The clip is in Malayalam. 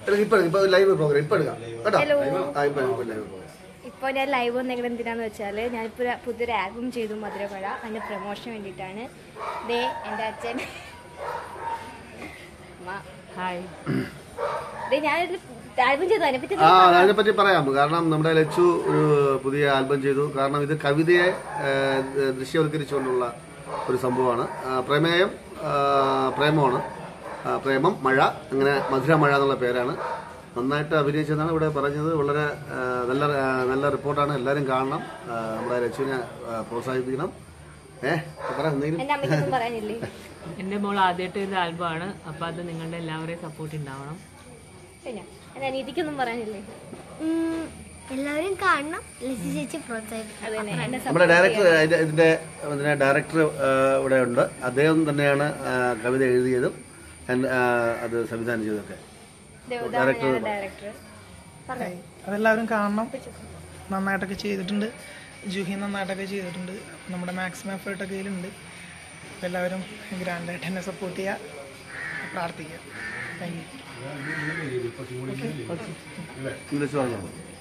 എടുക്ക്, ഇപ്പൊ എടുക്ക്, ഇപ്പൊ ലൈവ് പ്രോഗ്രാം ഇപ്പൊ എടുക്കാം കേട്ടോ Hello. ആ, ഇപ്പൊ ഇപ്പൊ ലൈവ് പ്രോഗ്രാം ഇപ്പോൾ ഞാൻ ലൈവ് വന്നെങ്കിൽ എന്തിനാന്ന് വെച്ചാൽ ഞാനിപ്പോൾ ഒരു പുതിയൊരു ആൽബം ചെയ്തു മധുരമഴ അതിൻ്റെ പ്രൊമോഷന് വേണ്ടിയിട്ടാണ് ദേ എൻ്റെ അച്ഛൻ അമ്മ. ഹായ് ദേ ഞാനൊരു ആൽബം ചെയ്തു അതിനെപ്പറ്റി ആ അതിനെപ്പറ്റി പറയാം കാരണം നമ്മുടെ ലച്ചു ഒരു പുതിയ ആൽബം ചെയ്തു കാരണം ഇത് കവിതയെ ആ, ദൃശ്യവൽക്കരിച്ചുകൊണ്ടുള്ള ഒരു സംഭവമാണ് ആ, പ്രമേയം ആ, പ്രേമമാണ് ആ, പ്രേമം മഴ അങ്ങനെ മധുര മഴ എന്നുള്ള പേരാണ് നന്നായിട്ട് അഭിനയിച്ചെന്നാണ് ഇവിടെ പറഞ്ഞത് വളരെ ആ, നല്ല ആ, നല്ല റിപ്പോർട്ടാണ് എല്ലാവരും കാണണം ആ, നമ്മുടെ ലച്ചുവിനെ ആ, പ്രോത്സാഹിപ്പിക്കണം ഏഹ് പറ എന്തെങ്കിലും എൻ്റെ അമ്മയ്ക്കൊന്നും പറയാനില്ലേ എൻ്റെ മോൾ ആദ്യമായിട്ട് ഒരു ആൽബമാണ് അപ്പോൾ അത് നിങ്ങളുടെ എല്ലാവരുടെയും സപ്പോർട്ട് ഉണ്ടാവണം കഴിഞ്ഞോ എൻ്റെ അനീതിക്കൊന്നും പറയാനില്ലേ ഉം, എല്ലാവരും കാണണം ലസി ചേച്ചി പ്രോത്സാഹിപ്പിക്കും അത് തന്നെ എന്നെ നമ്മുടെ ഡയറക്ടർ ഇതിന്റെ ഇതിന്റെ ഇതിന്റെ ഡയറക്ടർ ആ, ഇവിടെ ഉണ്ട് അദ്ദേഹം തന്നെയാണ് ആ, കവിത എഴുതിയതും and, ആ, അത് സംവിധാനം ചെയ്തതൊക്കെ ദേവദാണ് ഡയറക്ടർ പറഞ്ഞു അതെല്ലാവരും കാണണം നന്നായിട്ടൊക്കെ ചെയ്തിട്ടുണ്ട് ജൂഹി നന്നായിട്ടൊക്കെ ചെയ്തിട്ടുണ്ട് നമ്മുടെ മാക്സിമം എഫേർട്ടൊക്കെ ഇതിലുണ്ട് അപ്പോൾ എല്ലാവരും ഗ്രാൻഡായിട്ട് എന്നെ സപ്പോർട്ട് ചെയ്യുക പ്രാർത്ഥിക്കുക താങ്ക് യു ഇംഗ്ലീഷ് പറഞ്ഞോ